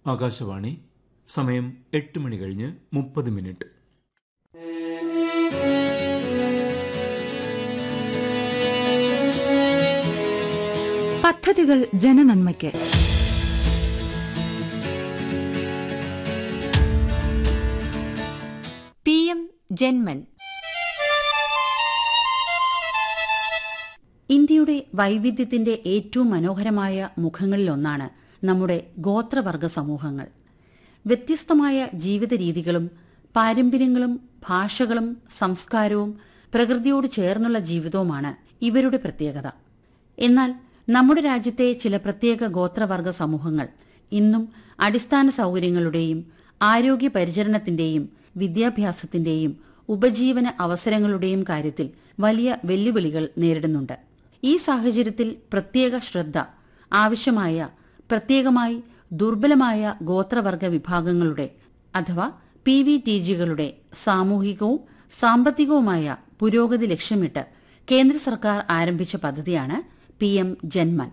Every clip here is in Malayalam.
ആകാശവാണി സമയം എട്ട് മണി കഴിഞ്ഞ് മുപ്പത് മിനിറ്റ് പദ്ധതികൾ ജനനന്മയ്ക്ക് പി എം ജന്മൻ ഇന്ത്യയുടെ വൈവിധ്യത്തിന്റെ ഏറ്റവും മനോഹരമായ മുഖങ്ങളിലൊന്നാണ് നമ്മുടെ ഗോത്രവർഗ സമൂഹങ്ങൾ വ്യത്യസ്തമായ ജീവിത രീതികളും പാരമ്പര്യങ്ങളും ഭാഷകളും സംസ്കാരവും പ്രകൃതിയോട് ചേർന്നുള്ള ജീവിതവുമാണ് ഇവരുടെ പ്രത്യേകത എന്നാൽ നമ്മുടെ രാജ്യത്തെ ചില പ്രത്യേക ഗോത്രവർഗ സമൂഹങ്ങൾ ഇന്നും അടിസ്ഥാന സൗകര്യങ്ങളുടെയും ആരോഗ്യ പരിചരണത്തിന്റെയും വിദ്യാഭ്യാസത്തിന്റെയും ഉപജീവന അവസരങ്ങളുടെയും കാര്യത്തിൽ വലിയ വെല്ലുവിളികൾ നേരിടുന്നുണ്ട് ഈ സാഹചര്യത്തിൽ പ്രത്യേക ശ്രദ്ധ ആവശ്യമായ പ്രത്യേകമായി ദുർബലമായ ഗോത്രവർഗ വിഭാഗങ്ങളുടെ അഥവാ പി വി ടി ജികളുടെ സാമൂഹികവും സാമ്പത്തികവുമായ പുരോഗതി ലക്ഷ്യമിട്ട് കേന്ദ്ര സർക്കാർ ആരംഭിച്ച പദ്ധതിയാണ് P M Janman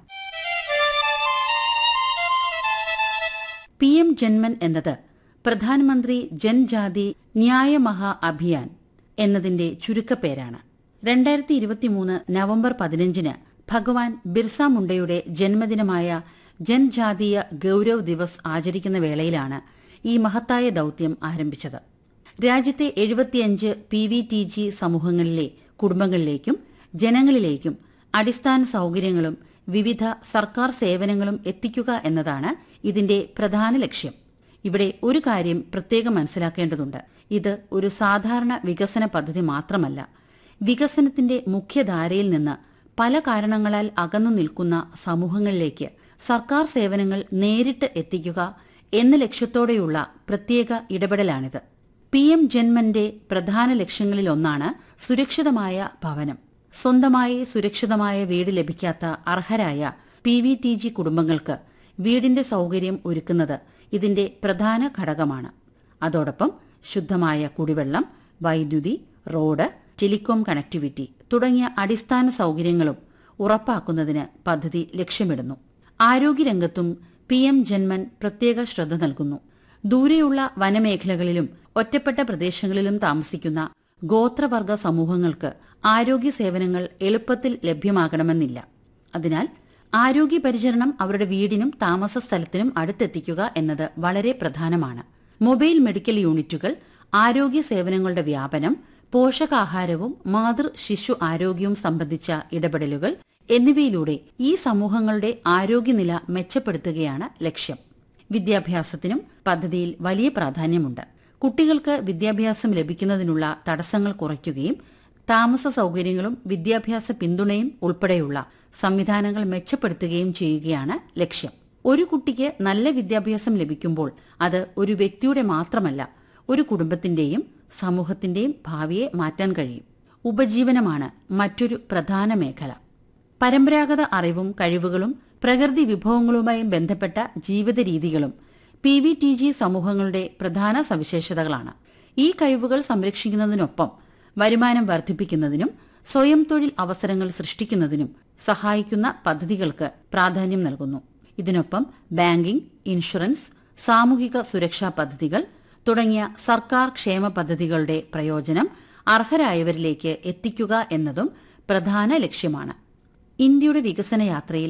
P M Janman എന്നത് പ്രധാനമന്ത്രി ജൻജാതി ന്യായ മഹാ അഭിയാൻ എന്നതിന്റെ ചുരുക്കപ്പേരാണ് രണ്ടായിരത്തി ഇരുപത്തിമൂന്ന് നവംബർ പതിനഞ്ചിന് ഭഗവാൻ ബിർസ മുണ്ടയുടെ ജന്മദിനമായ ജൻജാതീയ ഗൌരവ് ദിവസ് ആചരിക്കുന്ന വേളയിലാണ് ഈ മഹത്തായ ദൌത്യം ആരംഭിച്ചത് രാജ്യത്തെ എഴുപത്തിയഞ്ച് പി വി ടി ജി സമൂഹങ്ങളിലെ കുടുംബങ്ങളിലേക്കും ജനങ്ങളിലേക്കും അടിസ്ഥാന സൗകര്യങ്ങളും വിവിധ സർക്കാർ സേവനങ്ങളും എത്തിക്കുക എന്നതാണ് ഇതിന്റെ പ്രധാന ലക്ഷ്യം ഇവിടെ ഒരു കാര്യം പ്രത്യേകം മനസ്സിലാക്കേണ്ടതുണ്ട് ഇത് ഒരു സാധാരണ വികസന പദ്ധതി മാത്രമല്ല വികസനത്തിന്റെ മുഖ്യധാരയിൽ നിന്ന് പല കാരണങ്ങളാൽ അകന്നു നിൽക്കുന്ന സമൂഹങ്ങളിലേക്ക് സർക്കാർ സേവനങ്ങൾ നേരിട്ട് എത്തിക്കുക എന്ന ലക്ഷ്യത്തോടെയുള്ള പ്രത്യേക ഇടപെടലാണിത് പി എം ജന്മന്റെ പ്രധാന ലക്ഷ്യങ്ങളിലൊന്നാണ് സുരക്ഷിതമായ ഭവനം സ്വന്തമായി സുരക്ഷിതമായ വീട് ലഭിക്കാത്ത അർഹരായ പി വി ടി ജി കുടുംബങ്ങൾക്ക് വീടിന്റെ സൗകര്യം ഒരുക്കുന്നത് ഇതിന്റെ പ്രധാന ഘടകമാണ് അതോടൊപ്പം ശുദ്ധമായ കുടിവെള്ളം വൈദ്യുതി റോഡ് ടെലികോം കണക്ടിവിറ്റി തുടങ്ങിയ അടിസ്ഥാന സൗകര്യങ്ങളും ഉറപ്പാക്കുന്നതിന് പദ്ധതി ലക്ഷ്യമിടുന്നു ആരോഗ്യരംഗത്തും പി എം ജന്മൻ പ്രത്യേക ശ്രദ്ധ നൽകുന്നു ദൂരെയുള്ള വനമേഖലകളിലും ഒറ്റപ്പെട്ട പ്രദേശങ്ങളിലും താമസിക്കുന്ന ഗോത്രവർഗ സമൂഹങ്ങൾക്ക് ആരോഗ്യ സേവനങ്ങൾ എളുപ്പത്തിൽ ലഭ്യമാകണമെന്നില്ല അതിനാൽ ആരോഗ്യ പരിചരണം അവരുടെ വീടിനും താമസ സ്ഥലത്തിനും അടുത്തെത്തിക്കുക എന്നത് വളരെ പ്രധാനമാണ് മൊബൈൽ മെഡിക്കൽ യൂണിറ്റുകൾ ആരോഗ്യ സേവനങ്ങളുടെ വ്യാപനം പോഷകാഹാരവും മാതൃ ശിശു ആരോഗ്യവും സംബന്ധിച്ച ഇടപെടലുകൾ എന്നിവയിലൂടെ ഈ സമൂഹങ്ങളുടെ ആരോഗ്യനില മെച്ചപ്പെടുത്തുകയാണ് ലക്ഷ്യം വിദ്യാഭ്യാസത്തിനും പദ്ധതിയിൽ വലിയ പ്രാധാന്യമുണ്ട് കുട്ടികൾക്ക് വിദ്യാഭ്യാസം ലഭിക്കുന്നതിനുള്ള തടസ്സങ്ങൾ കുറയ്ക്കുകയും താമസ സൗകര്യങ്ങളും വിദ്യാഭ്യാസ പിന്തുണയും ഉൾപ്പെടെയുള്ള സംവിധാനങ്ങൾ മെച്ചപ്പെടുത്തുകയും ചെയ്യുകയാണ് ലക്ഷ്യം ഒരു കുട്ടിക്ക് നല്ല വിദ്യാഭ്യാസം ലഭിക്കുമ്പോൾ അത് ഒരു വ്യക്തിയുടെ മാത്രമല്ല ഒരു കുടുംബത്തിന്റെയും സമൂഹത്തിന്റെയും ഭാവിയെ മാറ്റാൻ കഴിയും ഉപജീവനമാണ് മറ്റൊരു പ്രധാന മേഖല പരമ്പരാഗത അറിവും കഴിവുകളും പ്രകൃതി വിഭവങ്ങളുമായി ബന്ധപ്പെട്ട ജീവിത രീതികളും പി വി ടി ജി സമൂഹങ്ങളുടെ പ്രധാന സവിശേഷതകളാണ് ഈ കഴിവുകൾ സംരക്ഷിക്കുന്നതിനൊപ്പം വരുമാനം വർദ്ധിപ്പിക്കുന്നതിനും സ്വയം തൊഴിൽ അവസരങ്ങൾ സൃഷ്ടിക്കുന്നതിനും സഹായിക്കുന്ന പദ്ധതികൾക്ക് പ്രാധാന്യം നൽകുന്നു ഇതിനൊപ്പം ബാങ്കിംഗ് ഇൻഷുറൻസ് സാമൂഹിക സുരക്ഷാ പദ്ധതികൾ തുടങ്ങിയ സർക്കാർ ക്ഷേമ പദ്ധതികളുടെ പ്രയോജനം അർഹരായവരിലേക്ക് എത്തിക്കുക എന്നതും പ്രധാന ലക്ഷ്യമാണ് ഇന്ത്യയുടെ വികസന യാത്രയിൽ